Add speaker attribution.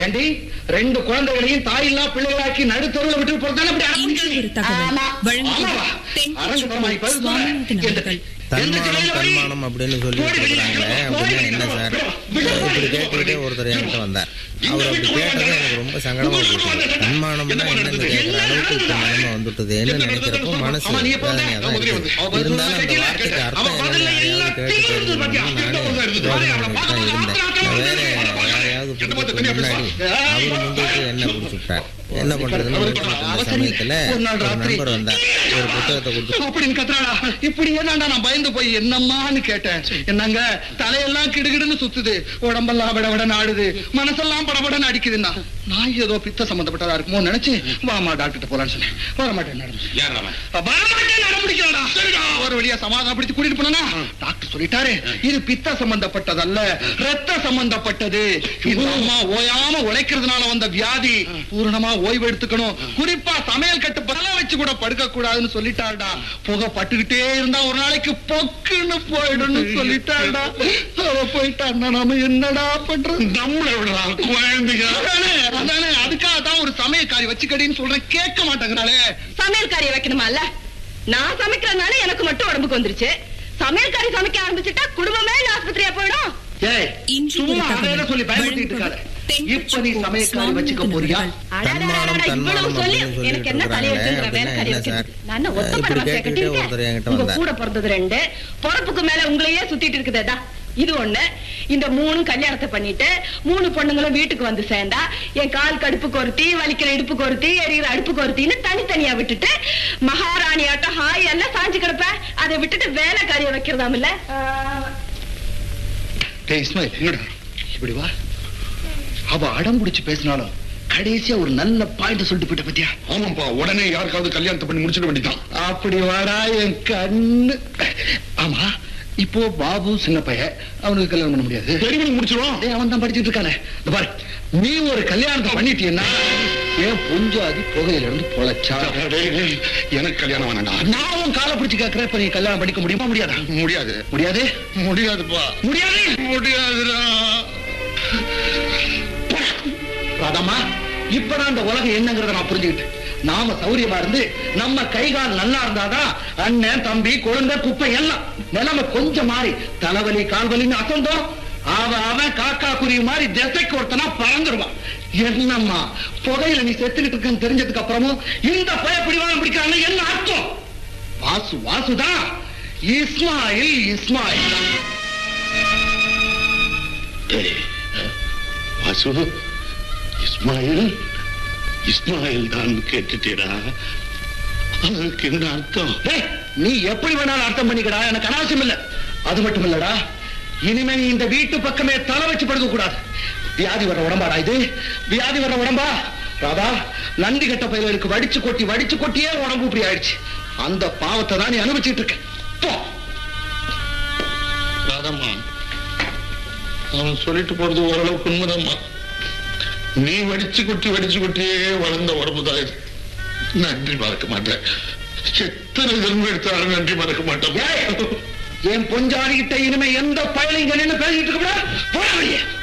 Speaker 1: ஏண்டி ரெண்டு குழந்தைகளையும் தாயில்லா பிள்ளைகளாக்கி நடுத்தருவில் விட்டு போறதானே அப்படி
Speaker 2: இன்று ஒரு தகவல்
Speaker 1: ஆமா.
Speaker 2: வழங்குவது
Speaker 1: ஆமாவா?
Speaker 2: தென்கட்சி
Speaker 1: அரங்கத்தனமாய் பதில் சொல்ல.
Speaker 2: சுவாமிநாதன்
Speaker 1: எந்த-
Speaker 2: அவர்கள்.
Speaker 1: எந்த
Speaker 3: தன்மானம்
Speaker 1: சிலையில போய்
Speaker 3: தன்மானம் அப்படின்னு சொல்லி
Speaker 1: கோடி
Speaker 3: இருக்கிறாங்க
Speaker 1: வெளியே
Speaker 3: அப்படின்னா என்ன
Speaker 1: கோடி
Speaker 3: சார்
Speaker 1: வெளியே
Speaker 3: இப்படி கேட்டுக்கிட்டே ஒருத்தர் என்கிட்ட வந்தார் அவர் அப்படி கேட்டது எனக்கு ரொம்ப சங்கடமா போச்சு தன்மானம்னா என்னன்னு கேட்கிற அளவுக்கு இப்ப நிலைமை வந்துட்டது என்ன நினைக்கிறப்போ மனசு
Speaker 1: ஆமா, நீ எப்ப வந்த?
Speaker 3: வேதனையா தான்
Speaker 1: அவன் முதல்ல
Speaker 3: இருக்குது.
Speaker 1: வந்து. அவன்
Speaker 3: இருந்தாலும் அந்த
Speaker 1: பதில்
Speaker 3: வார்த்தைக்கு
Speaker 1: கேட்டேன்.
Speaker 3: அர்த்தம்
Speaker 1: அவன் பதில்ல
Speaker 3: என்னன்னு யாரையாவது கேட்டு
Speaker 1: எல்லாத்தையும்
Speaker 3: தெரிஞ்சுக்கணும்னு
Speaker 1: பாத்தியா?
Speaker 3: நானே
Speaker 1: அவன்
Speaker 3: யோசனை
Speaker 1: பதில்
Speaker 3: பண்ணிட்டு தான் இருந்தேன்
Speaker 1: அவன்
Speaker 3: வேற
Speaker 1: பதில்
Speaker 3: யாரையாவது
Speaker 1: என்ன பார்த்து
Speaker 3: பிடிக்கிறதுக்கு
Speaker 1: தனியா
Speaker 3: முன்னாடி
Speaker 1: பேசுவான்?
Speaker 3: அவர் முந்திட்டு என்ன பிடிச்சுட்டார் என்ன பண்றதுன்னு
Speaker 1: அவரு
Speaker 3: யோசிச்சுட்டு இருந்த
Speaker 1: அவசரம்.
Speaker 3: சமயத்துல
Speaker 1: ஒரு நாள்
Speaker 3: ஒரு
Speaker 1: ராத்திரி.
Speaker 3: நண்பர் வந்தார் ஒரு புத்தகத்தை கொடுத்து
Speaker 1: அப்படின்னு கத்துறாடா இப்படி ஏதாண்டா நான் பயந்து போய் என்னம்மான்னு கேட்டேன் என்னங்க தலையெல்லாம் கிடுகிடுன்னு சுத்துது உடம்பெல்லாம் விடவிடன்னு ஆடுது மனசெல்லாம் படபடன்னு அடிக்குதுன்னா நான் ஏதோ பித்த சம்பந்தப்பட்டதா இருக்குமோ நினைச்சு வாமா டாக்டர் போலான்னு சொன்னேன் வர மாட்டேன் வரமாட்டேன் நடமுடிக்கிறாடா சரிடா ஒரு வழியா சமாதானப்படுத்தி கூட்டிட்டு போனா டாக்டர் சொல்லிட்டாரு இது பித்த சம்பந்தப்பட்டதல்ல ரத்த சம்பந்தப்பட்டது இந்த அம்மா ஓயாம உழைக்கிறதுனால வந்த வியாதி பூரணமா ஓய்வு எடுத்துக்கணும் குறிப்பா சமையல் கட்டு பதல வச்சு கூட படுக்க கூடாதுன்னு சொல்லிட்டாருடா புகை பட்டுக்கிட்டே இருந்தா ஒரு நாளைக்கு பொக்குன்னு போயிடும்னு சொல்லிட்டாருடா அவ போயிட்டாருன்னா நாம என்னடா பண்றது நம்மளோட குழந்தைங்க அதானே அதானே அதுக்காக தான் ஒரு சமையல்காரி வச்சுக்கடின்னு சொல்றேன் கேட்க மாட்டேங்கிறாளே
Speaker 4: சமையல்காரிய வைக்கணுமால நான் சமைக்கிறதுனால எனக்கு மட்டும் உடம்புக்கு வந்துருச்சு சமையல்காரி சமைக்க ஆரம்பிச்சுட்டா குடும்பமே ஆஸ்பத்திரியா போயிடும்
Speaker 1: ஏய்
Speaker 2: இன்று
Speaker 1: சும்மா
Speaker 2: ஒரு தகவல்
Speaker 1: அதை சொல்லி பயன்படுத்திட்டு இருக்காத
Speaker 2: தென்கட்சி
Speaker 1: இப்ப நீ சமையல்காரி வச்சுக்க போறியா
Speaker 3: தன்மானம்
Speaker 4: அடடடடட,
Speaker 3: தன்மானம்
Speaker 4: இவ்வளவு சொல்லி
Speaker 3: அப்படின்னு
Speaker 4: எனக்கு
Speaker 3: சொல்லிட்டு
Speaker 4: என்ன தலையெழுத்துங்கிற
Speaker 3: இருக்காங்களே,
Speaker 4: வேலைக்காரி
Speaker 3: அப்படின்னா என்ன
Speaker 4: வைக்கிறது?
Speaker 3: சார்?
Speaker 4: நான் என்ன ஒத்த
Speaker 3: இப்படி
Speaker 4: படமா
Speaker 3: கேட்டுக்கிட்டே
Speaker 4: கேட்டுட்டேன்?
Speaker 3: ஒருத்தர் என்கிட்ட
Speaker 4: உங்க
Speaker 3: வந்தார்.
Speaker 4: கூட பிறந்தது ரெண்டு பொறப்புக்கு மேல உங்களையே சுத்திட்டு இருக்குதேடா இது ஒண்ணு இந்த மூணு கல்யாணத்தை பண்ணிட்டு மூணு பொண்ணுங்களும் வீட்டுக்கு வந்து சேர்ந்தா என் கால் கடுப்பு கொருத்தி வலிக்கிற இடுப்பு கொருத்தி எரியிற அடுப்பு கொருத்தின்னு தனித்தனியா விட்டுட்டு மகாராணி ஆட்டம் ஹாய் எல்லாம் சாஞ்சு கிடப்பேன் அதை விட்டுட்டு வேலைக்காரிய வைக்கிறதாமில்ல
Speaker 1: டேய் இஸ்மாயில் என்னடா இப்படி வா அவ அடம் பிடிச்சு பேசினாலும் கடைசியா ஒரு நல்ல பாயிண்ட் சொல்லிட்டு போயிட்ட பத்தியா
Speaker 5: ஆமாப்பா உடனே யாருக்காவது கல்யாணத்தை பண்ணி முடிச்சிட வேண்டியதான்
Speaker 1: அப்படி வாடா என் கண்ணு ஆமா இப்போ பாபு சின்ன பையன் அவனுக்கு கல்யாணம் பண்ண முடியாது
Speaker 5: பெரியவனுக்கு முடிச்சிருவோம்
Speaker 1: டேய், அவன் தான் படிச்சிட்டு இருக்கானே இந்த பாரு நீ ஒரு கல்யாணத்தை பண்ணிட்டீன்னா ஏன் பொஞ்சாதி புகையில இருந்து பொழைச்சா
Speaker 5: டேய், டேய், எனக்கு கல்யாணம் வேணாண்டா
Speaker 1: நான் உன் காலை பிடிச்சு கேட்கிறேன் இப்ப நீ கல்யாணம் படிக்க முடியுமா முடியாதா
Speaker 5: முடியாது
Speaker 1: முடியாது
Speaker 5: முடியாதுப்பா
Speaker 1: முடியாது
Speaker 5: முடியாதுடா
Speaker 1: ராதாமா இப்பதான் இந்த உலகம் என்னங்கறத நான் புரிஞ்சுக்கிட்டேன் நாம சௌரியமா இருந்து நம்ம கை கால் நல்லா இருந்தாதான் அண்ணன் தம்பி குழந்தை குப்பை எல்லாம் நிலைமை கொஞ்சம் மாறி தலைவலி கால்வலின்னு அசந்தோம் அவன் அவன் காக்கா குருவி மாதிரி திசைக்கு ஒருத்தனா பறந்துருவான் என்னம்மா புகையில நீ செத்துக்கிட்டு இருக்கன்னு தெரிஞ்சதுக்கு அப்புறமும் இந்த பய பிடிவாதம் பிடிக்கிறாங்க என்ன அர்த்தம் வாசு வாசுதான் இஸ்மாயில் இஸ்மாயில்
Speaker 5: டேய், வாசு இஸ்மாயில் இஸ்மாயில் தான் கேட்டுட்டேடா அதுக்கு என்ன அர்த்தம்
Speaker 1: டேய், நீ எப்படி வேணாலும் அர்த்தம் பண்ணிக்கடா எனக்கு அனாவசியம் இல்ல அது மட்டும் இல்லடா இனிமே நீ இந்த வீட்டு பக்கமே தலை வச்சு படுக்க கூடாது வியாதி வர்ற உடம்பாடா இது வியாதி வர்ற உடம்பா ராதா நந்தி கட்ட பயிர்களுக்கு வடிச்சு கொட்டி வடிச்சு கொட்டியே உடம்பு இப்படி ஆயிடுச்சு அந்த பாவத்தை தான் நீ அனுபவிச்சுட்டு இருக்க போ
Speaker 5: ராதம்மா அவன் சொல்லிட்டு போறது ஓரளவுக்கு உண்மைதாம்மா நீ வடிச்சு கொட்டி வடிச்சு கொட்டியே வளர்ந்த உடம்பு தான் இது நன்றி மறக்க மாட்டேன் எத்தனை ஜென்மம் எடுத்தாலும் நன்றி மறக்க மாட்டேன்
Speaker 1: ஏய், என் பொஞ்சாடிக்கிட்ட இனிமே எந்த பயணிங்க நின்னு பேசிட்டு இருக்க போடா வெளியே